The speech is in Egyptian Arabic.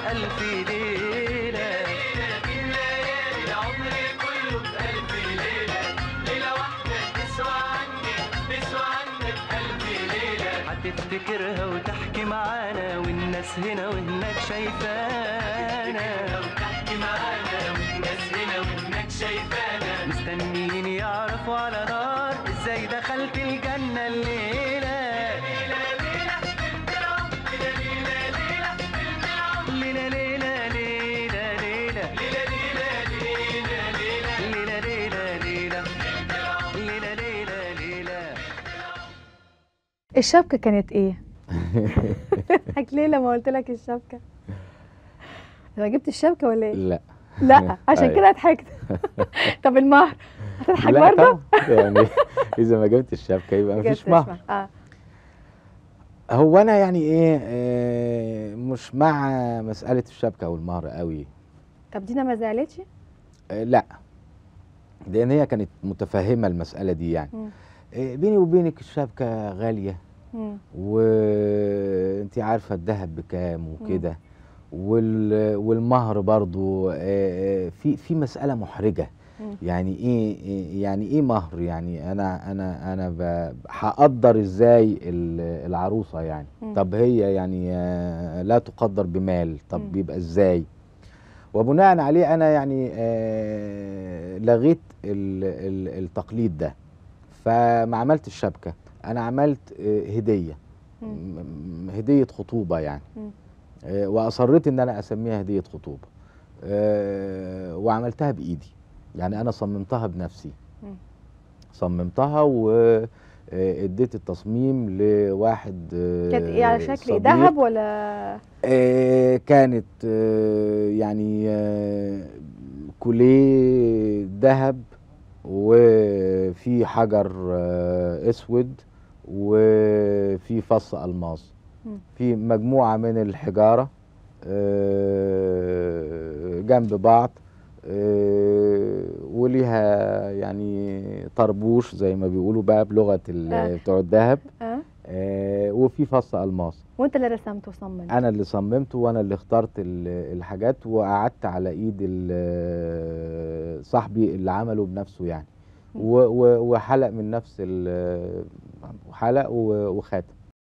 ألف ليلة العمر كله بألف ليلة ليلة واحدة تسوى عنك تسوى عنك ألف ليلة هتفتكرها وتحكي معانا والناس هنا وهناك شايفانا وتحكي معانا والناس هنا وهناك شايفانا مستنيين يعرفوا على نار ازاي دخلت الجنة الليلة ليلة ليلة بنت العمر ليلة ليلة بنت العمر ليلة ليلة ليلة ليلة ليلة ليلة ليلة ليلة ليلة ليلة ليلة ليلة ليلة ليلة الشبكه كانت ايه حك ليه لما قلت لك الشبكه انا جبت الشبكه ولا ايه لا لا عشان أيوة. كده ضحكت طب المهر هتضحك لا برضه طبعا يعني اذا ما جبت الشبكه يبقى مفيش جبت مهر اه هو انا يعني ايه آه، مش مع مساله الشبكه والمهر قوي طب دينا ما زعلتش آه، لا لان هي كانت متفهمه المساله دي يعني مم. آه، بيني وبينك الشبكه غاليه مم. وانت عارفه الذهب بكام وكده وال- والمهر برضو آه، آه، في في مساله محرجه مم. يعني ايه إيه- يعني ايه مهر يعني انا انا انا ب- هقدر ازاي ال- العروسه يعني مم. طب هي يعني آه، لا تقدر بمال طب مم. بيبقى ازاي وبناء عليه انا يعني آه، لغيت ال- ال- التقليد ده فما عملت الشبكه انا عملت آه، هديه مم. م- هديه خطوبه يعني مم. آه، واصريت ان انا اسميها هديه خطوبه آه، وعملتها بايدي يعني انا صممتها بنفسي مم. صممتها واديت التصميم لواحد آه، كانت ايه على شكل صديق. ذهب ولا آه، كانت آه، يعني آه، كوليه ذهب وفي حجر آه، اسود وفي فص الماس مم. في مجموعه من الحجاره آه، جنب بعض آه، وليها يعني طربوش زي ما بيقولوا بقى بلغه ال- آه. بتوع الذهب اه آه، وفي فص الماس وانت اللي رسمت وصممت انا اللي صممته وانا اللي اخترت ال- الحاجات وقعدت على ايد ال- صاحبي اللي عمله بنفسه يعني و- و- وحلق من نفس ال- حلق و- وخاتم